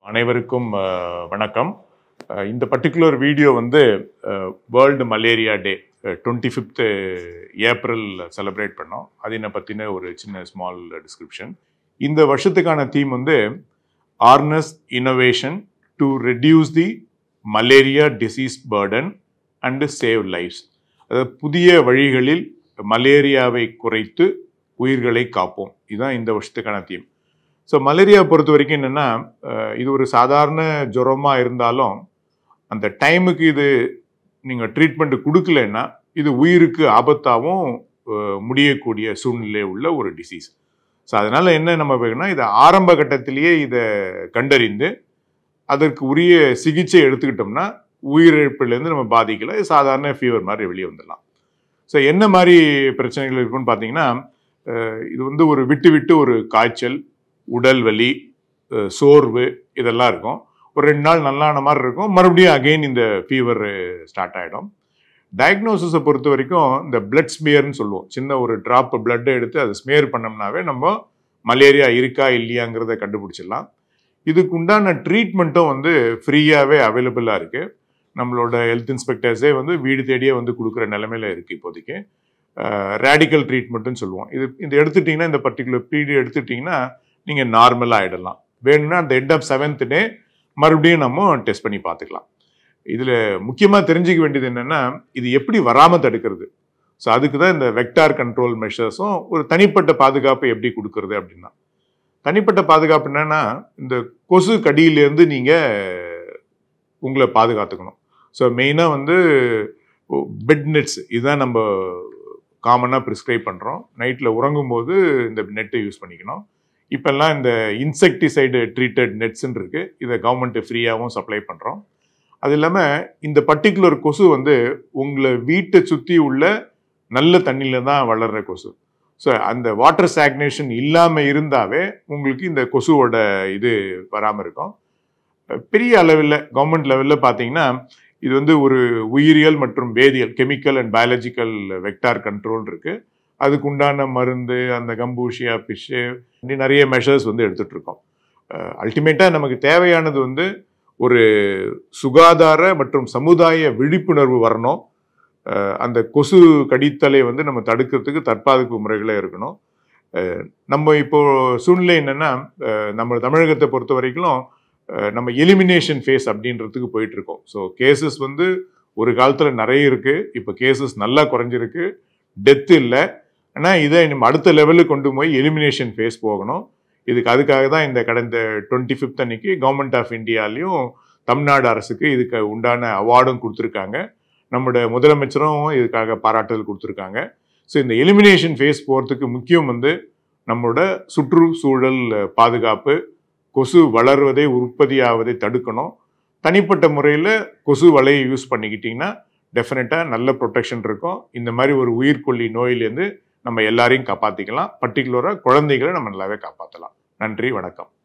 அனைவருக்கும் அஹ், வணக்கம் அஹ், இந்த பர்டிகுலர் வீடியோ வந்து world malaria day twenty fifth April celebrate பண்ணோம் அது என்ன பற்றின ஒரு சின்ன ஸ்மால் டிஸ்கிரிப்ஷன் இந்த வருஷத்துக்கான தீம் வந்து harness innovation to reduce the malaria disease burden and save lives அதாவது புதிய வழிகளில் மலேரியாவை குறைத்து உயிர்களை காப்போம் இதுதான் இந்த வருஷத்துக்கான தீம் ஸோ மலேரியா பொறுத்த வரைக்கும் என்னென்னா இது ஒரு சாதாரண ஜுரமாக இருந்தாலும் அந்த டைமுக்கு இது நீங்கள் ட்ரீட்மெண்ட் கொடுக்கலன்னா இது உயிருக்கு ஆபத்தாகவும் அஹ், முடியக்கூடிய சூழ்நிலை உள்ள ஒரு டிசீஸ் ஸோ அதனால் என்ன நம்ம வேணும்னா இதை ஆரம்ப கட்டத்திலேயே இதை கண்டறிந்து அதற்கு உரிய சிகிச்சை எடுத்துக்கிட்டோம்னா உயிரிழப்பிலேருந்து நம்ம பாதிக்கல இது சாதாரண ஃபீவர் மாதிரி வெளியே வந்துடலாம் ஸோ என்ன மாதிரி பிரச்சனைகள் இருக்குன்னு பார்த்தீங்கன்னா அஹ், இது வந்து ஒரு விட்டு விட்டு ஒரு காய்ச்சல் உடல் வலி அஹ், சோர்வு இதெல்லாம் இருக்கும் ஒரு ரெண்டு நாள் நல்லான மாதிரி இருக்கும் மறுபடியும் அகைன் இந்த ஃபீவர் ஸ்டார்ட் ஆகிடும் டயக்னோசிஸை பொறுத்த வரைக்கும் இந்த பிளட் ஸ்மியர்னு சொல்லுவோம் சின்ன ஒரு ட்ராப் பிளட்டை எடுத்து அதை ஸ்மியர் பண்ணோம்னாவே நம்ம மலேரியா இருக்கா இல்லையாங்கிறத கண்டுபிடிச்சிடலாம் இதுக்கு உண்டான ட்ரீட்மெண்ட்டும் வந்து ஃப்ரீயாகவே அவைலபிளாக இருக்குது நம்மளோட ஹெல்த் இன்ஸ்பெக்டர்ஸே வந்து வீடு தேடியே வந்து கொடுக்குற நிலமையில இருக்குது இப்போதைக்கு ரேடிக்கல் ட்ரீட்மெண்ட்டுன்னு சொல்லுவோம் இது இந்த எடுத்துட்டிங்கன்னா இந்த பர்டிகுலர் பீரியட் எடுத்துட்டிங்கன்னா நீங்கள் நார்மலாக ஆகிடலாம் வேணும்னா அந்த எண்ட் ஆஃப் செவன்த் டே மறுபடியும் நம்ம டெஸ்ட் பண்ணி பார்த்துக்கலாம் இதில் முக்கியமாக தெரிஞ்சுக்க வேண்டியது என்னென்னா இது எப்படி வராமல் தடுக்கிறது ஸோ அதுக்கு தான் இந்த வெக்டார் கண்ட்ரோல் மெஷர்ஸும் ஒரு தனிப்பட்ட பாதுகாப்பு எப்படி கொடுக்கறது அப்படின்னா தனிப்பட்ட பாதுகாப்பு என்னன்னா இந்த கொசு கடியிலேருந்து நீங்கள் உங்களை பாதுகாத்துக்கணும் ஸோ மெயினாக வந்து பெட் நெட்ஸ் இதுதான் நம்ம காமனாக ப்ரிஸ்கிரைப் பண்ணுறோம் நைட்டில் உறங்கும்போது இந்த நெட்டை யூஸ் பண்ணிக்கணும் இப்போல்லாம் இந்த இன்செக்டிசைடு ட்ரீட்டட் நெட்ஸ்ன்னு இருக்குது இதை கவர்மெண்ட்டு ஃப்ரீயாகவும் சப்ளை பண்ணுறோம் அது இல்லாமல் இந்த பர்டிகுலர் கொசு வந்து உங்களை வீட்டை சுற்றி உள்ள நல்ல தண்ணியில் தான் வளர்கிற கொசு ஸோ அந்த வாட்டர் ஸ்டாக்னேஷன் இல்லாமல் இருந்தாவே உங்களுக்கு இந்த கொசுவோட இது வராமல் இருக்கும் பெரிய அளவில் கவர்மெண்ட் லெவலில் பார்த்தீங்கன்னா இது வந்து ஒரு உயிரியல் மற்றும் வேதியியல் chemical and biological vector control இருக்கு அதுக்கு உண்டான மருந்து அந்த கம்பூஷியா ஃபிஷ்ஷு இப்படி நிறைய மெஷர்ஸ் வந்து எடுத்துட்டு இருக்கோம் அல்டிமேட்டாக நமக்கு தேவையானது வந்து ஒரு சுகாதார மற்றும் சமுதாய விழிப்புணர்வு வரணும் அஹ் அந்த கொசு கடித்தலை வந்து நம்ம தடுக்கிறதுக்கு தற்பாதுகாப்பு முறைகளே இருக்கணும் அஹ் நம்ம இப்போ சூழ்நிலை என்னன்னா அஹ் நம்ம தமிழகத்தை பொறுத்த வரைக்கும் அஹ் நம்ம எலிமினேஷன் ஃபேஸ் அப்படின்றதுக்கு போயிட்டு இருக்கோம் ஸோ கேசஸ் வந்து ஒரு காலத்தில் நிறைய இருக்கு இப்போ கேசஸ் நல்லா குறைஞ்சிருக்கு டெத் இல்லை ஆனால் இதை நம்ம அடுத்த லெவலுக்கு கொண்டு போய் எலிமினேஷன் ஃபேஸ் போகணும் இதுக்கு அதுக்காக தான் இந்த கடந்த டுவெண்ட்டி ஃபிஃப்த் அன்னைக்கு கவர்மெண்ட் ஆஃப் இந்தியாலையும் தமிழ்நாடு அரசுக்கு இதுக்கு உண்டான அவார்டும் கொடுத்துருக்காங்க நம்முடைய முதலமைச்சரும் இதுக்காக பாராட்டுதல் கொடுத்துருக்காங்க ஸோ இந்த எலிமினேஷன் ஃபேஸ் போகிறதுக்கு முக்கியம் வந்து நம்மளோட சுற்றுச்சூழல் பாதுகாப்பு கொசு வளர்வதை உற்பத்தியாவதை தடுக்கணும் தனிப்பட்ட முறையில் கொசு வலையை யூஸ் பண்ணிக்கிட்டிங்கன்னா டெஃபினட்டாக நல்ல ப்ரொடெக்ஷன் இருக்கும் இந்த மாதிரி ஒரு உயிர்கொல்லி நோயிலேருந்து நம்ம எல்லாரையும் காப்பாற்றிக்கலாம் பர்டிகுலராக குழந்தைகளை நம்ம நல்லாவே காப்பாற்றலாம் நன்றி வணக்கம்